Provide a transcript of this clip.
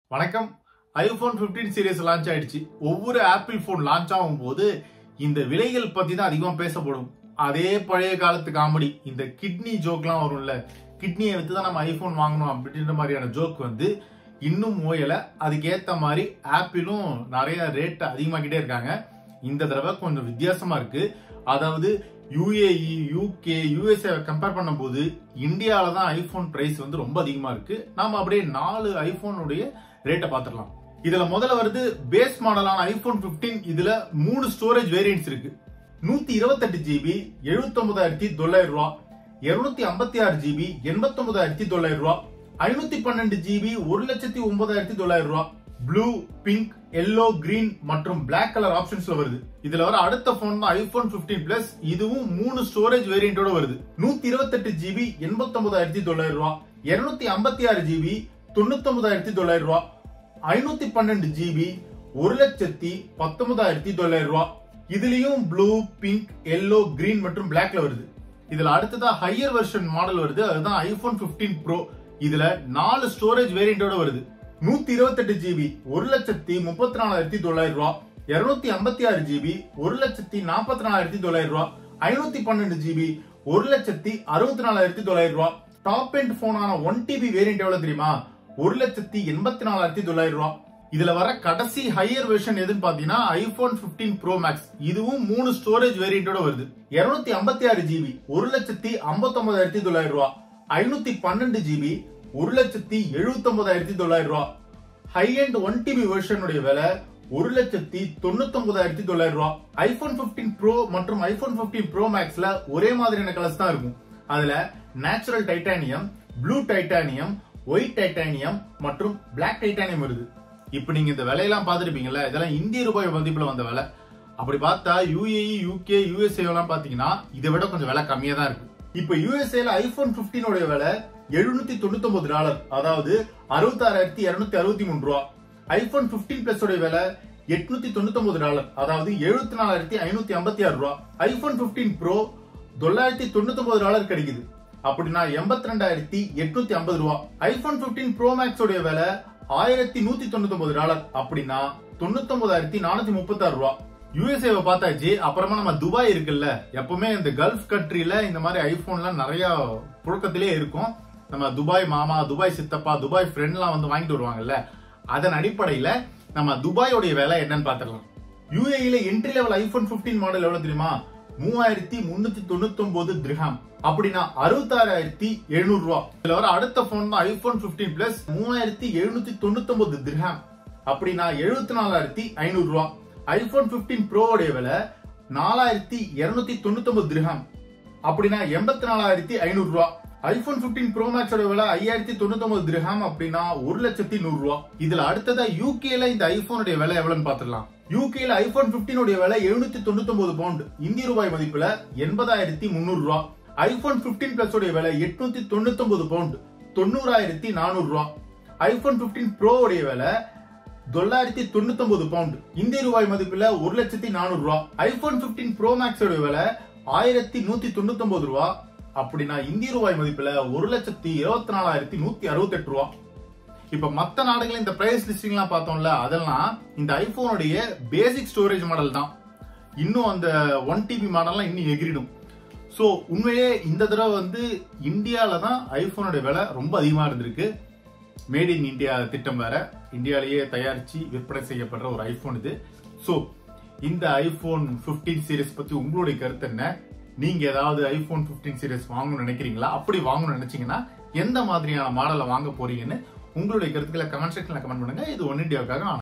வணக்கம் iPhone 15 series launch ஆயிடுச்சு ஒவ்வொரு ஆப்பிள் போன் லான்ச் ஆகும் போது இந்த விலைகள் பத்தி தான் அதிகமா பேசப்படும் அதே பழைய காலத்து காமெடி இந்த கிட்னி ஜோக்லாம் வரும்ல கிட்னியை வச்சு தான் நம்ம ஐபோன் வாங்கணும் அப்படின்ற மாதிரியான ஜோக் வந்து இன்னும் ஓயல அதுக்கேத்த மாதிரி ஆப்பிளும் நிறைய ரேட் அதிகமாக்கிட்டே இருக்காங்க இந்த தடவை கொஞ்சம் வித்தியாசமா இருக்கு அதாவது யுஏஇ யூகே யூஎஸ்ஏ கம்பேர் பண்ணும்போது இந்தியாவில தான் ஐபோன் பிரைஸ் வந்து ரொம்ப அதிகமா இருக்கு நாம அப்படியே நாலு ஐபோனுடைய ரேட்டை பார்த்துடலாம் இதுல முதல்ல வருது பேஸ் மாடலான ஐபோன் 15 இதுல மூணு ஸ்டோரேஜ் வேரியன்ட்ஸ் இருக்கு நூத்தி இருபத்தெட்டு ஜிபி எழுபத்தொன்பதாயிரத்தி தொள்ளாயிரம் ரூபா இருநூத்தி ஐம்பத்தி ஆறு ஜிபி எண்பத்தொன்பதாயிரத்தி தொள்ளாயிரம் ரூபா ஐநூத்தி பன்னெண்டு ஜிபி ஒரு லட்சத்தி ஒன்பதாயிரத்தி தொள்ளாயிரம் ரூபா ப்ளூ பிங்க் எல்லோ கிரீன் மற்றும் பிளாக் கலர் ஆப்ஷன்ஸ்ல வருது இதுல வர அடுத்த போன் தான் ஐபோன் 15 பிளஸ் இதுவும் மூணு ஸ்டோரேஜ் வேரியண்டோட வருது நூத்தி இருபத்தெட்டு ஜிபி எண்பத்தொன்பதாயிரத்தி தொள்ளாயிரம் ரூபா இருநூத்தி ஐம்பத்தி ஆறு ஜிபி தொண்ணூத்தொன்பதாயிரத்தி தொள்ளாயிரம் ரூபா ஐநூத்தி பன்னெண்டு ஜிபி ஒரு லட்சத்தி பத்தொன்பதாயிரத்தி தொள்ளாயிரம் ரூபா இதுலயும் ப்ளூ பிங்க் எல்லோ கிரீன் மற்றும் பிளாக்ல வருது இதுல அடுத்ததா ஹையர் வெர்ஷன் மாடல் வருது அதுதான் ஐபோன் 15 ப்ரோ இதுல நாலு ஸ்டோரேஜ் வேரியண்டோட வருது நூத்தி இருபத்தெட்டு ஜிபி ஒரு லட்சத்தி முப்பத்தி நாலாயிரத்தி தொள்ளாயிரம் ரூபா இருநூத்தி ஐம்பத்தி ஆறு ஜிபி ஒரு லட்சத்தி நாற்பத்தி நாலாயிரத்தி தொள்ளாயிரம் ரூபா ஐநூத்தி பன்னெண்டு ஜிபி ஒரு லட்சத்தி அறுபத்தி நாலாயிரத்தி தொள்ளாயிரம் ரூபா டாப் எண்ட் போனான ஒன் டிபி வேரியண்ட் எவ்வளவு தெரியுமா ஒரு லட்சத்தி எண்பத்தி நாலாயிரத்தி தொள்ளாயிரம் ரூபா இதுல வர கடைசி ஹையர் வெர்ஷன் எதுன்னு பாத்தீங்கன்னா ஐபோன் 15 ப்ரோ மேக்ஸ் இதுவும் மூணு ஸ்டோரேஜ் வேரியண்டோட வருது இருநூத்தி ஐம்பத்தி ஆறு ஜிபி ஒரு லட்சத்தி ஐம்பத்தி தொள்ளாயிரம் ரூபா ஐநூத்தி பன்னெண்டு ஜிபி ஒரு லட்சத்தி எழுபத்தி தொள்ளாயிரம் ரூபா ஹை அண்ட் ஒன் டிபி வெர்ஷனுடைய விலை ஒரு லட்சத்தி தொண்ணூத்தி தொள்ளாயிரம் ரூபா ஐபோன் 15 ப்ரோ மற்றும் ஐபோன் 15 ப்ரோ மேக்ஸ்ல ஒரே மாதிரியான கலர்ஸ் தான் இருக்கும் அதுல natural titanium blue titanium white titanium மற்றும் பிளாக் டைட்டானியம் வருது இப்போ நீங்க இந்த விலையெல்லாம் பார்த்துருப்பீங்கல்ல இதெல்லாம் இந்திய ரூபாய் மதிப்புல வந்த விலை அப்படி பார்த்தா யுஏஇ யூகே யூஎஸ்ஏ எல்லாம் பாத்தீங்கன்னா இதை விட கொஞ்சம் விலை கம்மியா தான் இருக்கு இப்போ யூஎஸ்ஏல ஐபோன் 15 உடைய விலை எழுநூத்தி தொண்ணூத்தி ஒன்பது டாலர் அதாவது அறுபத்தாறாயிரத்தி இருநூத்தி அறுபத்தி மூணு ரூபா ஐபோன் 15 பிளஸ் உடைய விலை எட்நூத்தி தொண்ணூத்தி ஒன்பது டாலர் அதாவது எழுபத்தி நாலாயிரத்தி ஐநூத்தி ஐம்பத்தி ஆறு ரூபா ஐபோன் 15 ப்ரோ தொள்ளாயிரத்தி தொண்ணூத்தி ஒன்பது டாலர் கிடைக்குது அப்படின்னா எண்பத்தி ரெண்டாயிரத்தி எட்நூத்தி ஐம்பது ரூபா ஐபோன் 15 ப்ரோ மேக்ஸ் உடைய விலை ஆயிரத்தி நூத்தி தொண்ணூத்தி ஒன்பது டாலர் அப்படின்னா தொண்ணூத்தி ஒன்பதாயிரத்தி நானூத்தி முப்பத்தி ஆறு ரூபா யூஎஸ்ஏவை பார்த்தாச்சு அப்புறமா நம்ம துபாய் இருக்குல்ல எப்பவுமே இந்த கல்ஃப் கண்ட்ரில இந்த மாதிரி ஐபோன்லாம் நிறைய புழக்கத்திலே இருக்கும் நம்ம துபாய் மாமா துபாய் சித்தப்பா துபாய் ஃப்ரெண்ட்லாம் வந்து வாங்கிட்டு வருவாங்கல்ல அதன் அடிப்படையில நம்ம துபாயோடைய விலை என்னன்னு பாத்திரலாம் யூஏஇல என்ட்ரி லெவல் ஐபோன் 15 மாடல் எவ்வளவு தெரியுமா மூவாயிரத்தி முன்னூத்தி தொண்ணூத்தி ஒன்பது திரஹாம் அப்படின்னா அறுபத்தாறாயிரத்தி எழுநூறு ரூபா இதுல வர அடுத்த போன் தான் ஐபோன் 15 பிளஸ் மூவாயிரத்தி எழுநூத்தி தொண்ணூத்தி ஒன்பது திரஹாம் அப்படின்னா எழுபத்தி நாலாயிரத்தி ஐநூறு ரூபா ஐபோன் 15 ப்ரோவோடைய விலை நாலாயிரத்தி இருநூத்தி தொண்ணூத்தி ஒன்பது திரஹாம் அப்படின்னா எண்பத்தி நாலாயிரத்தி ஐநூறு ரூபா ஐபோன் 15 ப்ரோ மேக்ஸோட விலை ஐயாயிரத்தி தொண்ணூத்தி ஒன்பது திரஹாம் அப்படின்னா ஒரு லட்சத்தி நூறு ரூபா இதுல அடுத்ததா யூகேல இந்த ஐபோனுடைய விலை எவ்வளவுன்னு பாத்துடலாம் யூகேல ஐபோன் 15 உடைய விலை எழுநூத்தி தொண்ணூத்தி ஒன்பது பவுண்ட் இந்திய ரூபாய் மதிப்புல எண்பதாயிரத்தி முன்னூறு ரூபா ஐபோன் 15 பிளஸ் உடைய விலை எட்நூத்தி தொண்ணூத்தி ஒன்பது பவுண்ட் தொண்ணூறாயிரத்தி நானூறு ரூபா ஐபோன் 15 ப்ரோ உடைய விலை தொள்ளாயிரத்தி தொண்ணூத்தி ஒன்பது பவுண்ட் இந்திய ரூபாய் மதிப்புல ஒரு லட்சத்தி நானூறு ரூபா ஐபோன் 15 ப்ரோ மேக்ஸோட விலை ஆயிரத்தி நூத்தி தொண்ணூத்தி ஒன்பது ரூபா அப்படின்னா இந்திய ரூபாய் மதிப்புல ஒரு லட்சத்தி இருபத்தி நாலாயிரத்தி நூத்தி அறுபத்தி எட்டு ரூபா இப்ப மத்த நாடுகள் இந்த பிரைஸ் லிஸ்டிங் எல்லாம் பார்த்தோம்ல அதெல்லாம் இந்த ஐபோனுடைய பேசிக் ஸ்டோரேஜ் மாடல் தான் இன்னும் அந்த ஒன் டிபி மாடல்லாம் இன்னும் எகிரிடும் ஸோ உண்மையே இந்த தடவை வந்து இந்தியால தான் ஐபோனுடைய விலை ரொம்ப அதிகமா இருந்திருக்கு மேட் இன் இந்தியா திட்டம் வேற இந்தியாலேயே தயாரிச்சு விற்பனை செய்யப்படுற ஒரு ஐபோன் இது ஸோ இந்த ஐபோன் 15 சீரிஸ் பத்தி உங்களுடைய கருத்து என்ன நீங்க ஏதாவது ஐபோன் 15 சீரிஸ் வாங்கணும்னு நினைக்கிறீங்களா அப்படி வாங்கணும்னு நினைச்சீங்கன்னா எந்த மாதிரியான மாடலை வாங்க போறீங்கன்னு உங்களுடைய கருத்துக்களை கமெண்ட் செக்ஷன்ல கமெண்ட் பண்ணுங்க இது ஒன் இண்டியாவுக்காக